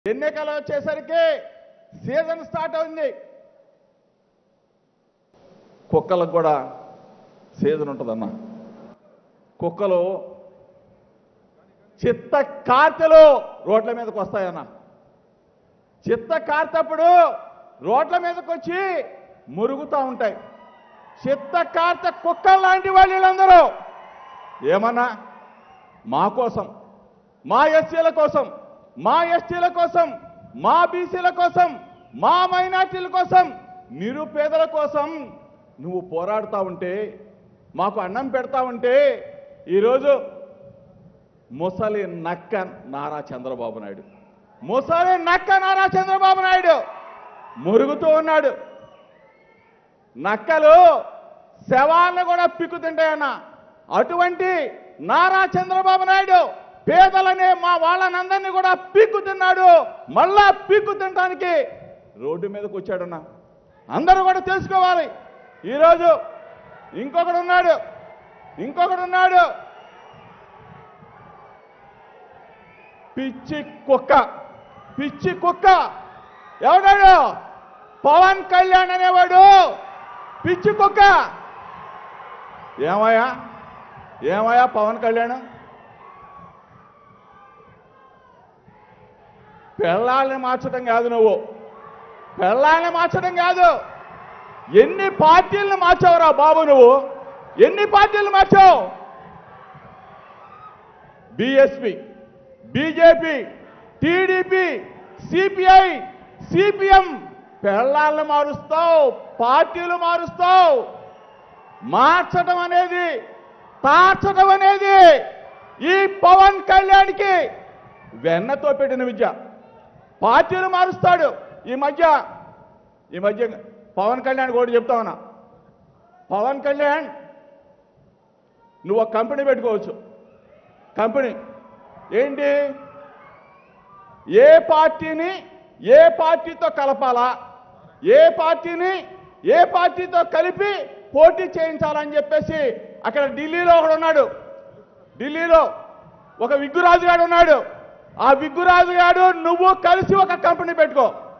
ఎన్నికలు వచ్చేసరికి season start అయింది కుక్కలకు కూడా సీజన్ ఉంటుందన్న కుక్కలు చిత్త కార్తెలు రోడ్ల మీదకి వస్తాయన్న చిత్త కార్తప్పుడు రోడ్ల మీదకి వచ్చి మురుగుతూ ఉంటాయి చిత్త కార్త కుక్కలు లాంటి వాళ్ళు వీళ్ళందరూ ఏమన్నా మా కోసం మా ఎస్సీల కోసం మా ఎస్టీల కోసం మా బీసీల కోసం మా మైనార్టీల కోసం నిరుపేదల కోసం నువ్వు పోరాడుతా ఉంటే మాకు అన్నం పెడతా ఉంటే ఈరోజు ముసలి నక్క నారా చంద్రబాబు నాయుడు ముసలి నక్క నారా చంద్రబాబు నాయుడు మురుగుతూ ఉన్నాడు నక్కలు శవాలను కూడా పిక్కు తింటాయన్న అటువంటి నారా చంద్రబాబు నాయుడు పేదలనే మా వాళ్ళనందరినీ కూడా పీక్కు తిన్నాడు మళ్ళా పీక్కు తినడానికి రోడ్డు మీదకి వచ్చాడన్న అందరూ కూడా తెలుసుకోవాలి ఈరోజు ఇంకొకడు ఉన్నాడు ఇంకొకడు ఉన్నాడు పిచ్చి కుక్క పిచ్చి కుక్క ఎవడాడు పవన్ కళ్యాణ్ అనేవాడు పిచ్చి కుక్క ఏమయ్యా ఏమయ్యా పవన్ కళ్యాణ్ పెళ్ళాలని మార్చడం కాదు నువ్వు పెళ్ళాలని మార్చడం కాదు ఎన్ని పార్టీలను మార్చావురా బాబు నువ్వు ఎన్ని పార్టీలు మార్చావు BSP BJP TDP CPI CPM పెళ్ళాలను మారుస్తావు పార్టీలు మారుస్తావు మార్చడం అనేది తార్చడం అనేది ఈ పవన్ కళ్యాణ్కి వెన్నతో పెట్టిన విద్య పార్టీలు మారుస్తాడు ఈ మధ్య ఈ మధ్య పవన్ కళ్యాణ్ కూడా చెప్తా ఉన్నా పవన్ కళ్యాణ్ నువ్వు ఒక కంపెనీ పెట్టుకోవచ్చు కంపెనీ ఏంటి ఏ పార్టీని ఏ పార్టీతో కలపాలా ఏ పార్టీని ఏ పార్టీతో కలిపి పోటీ చేయించాలని చెప్పేసి అక్కడ ఢిల్లీలో ఒకడు ఉన్నాడు ఢిల్లీలో ఒక విగ్గురాజు గాడు ఉన్నాడు ఆ విగ్గురాజు గాడు నువ్వు కలిసి ఒక కంపెనీ పెట్టుకో